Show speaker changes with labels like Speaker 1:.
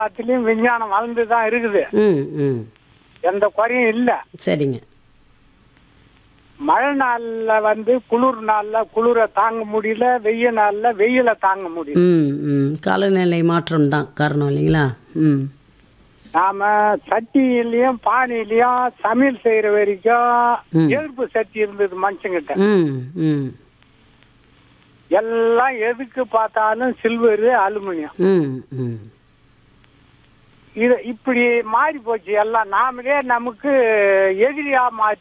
Speaker 1: எல்லாத்துலயும் விஞ்ஞானம் வளர்ந்து தான் இருக்குது
Speaker 2: ம் ம்
Speaker 1: எந்த குறையும் இல்லை
Speaker 2: சரிங்க
Speaker 1: மழை நாள்ல வந்து குளிர் நாள்ல குளிர தாங்க முடியல வெய்ய நாள்ல வெயில தாங்க முடியல
Speaker 2: ம் ம் காலநிலை மாற்றம் தான் காரணம் இல்லைங்களா ம்
Speaker 1: நாம சட்டியிலயும் பானையிலயும் சமையல் செய்யற வரைக்கும் எதிர்ப்பு சக்தி இருந்தது மனுஷங்கிட்ட
Speaker 2: ம் ம்
Speaker 1: எல்லாம் எதுக்கு பார்த்தாலும் சில்வரு அலுமினியம்
Speaker 2: ம் ம்
Speaker 1: இது இப்படி மாறி போச்சு எல்லாம் நாமளே நமக்கு எதிரியா மாற்றி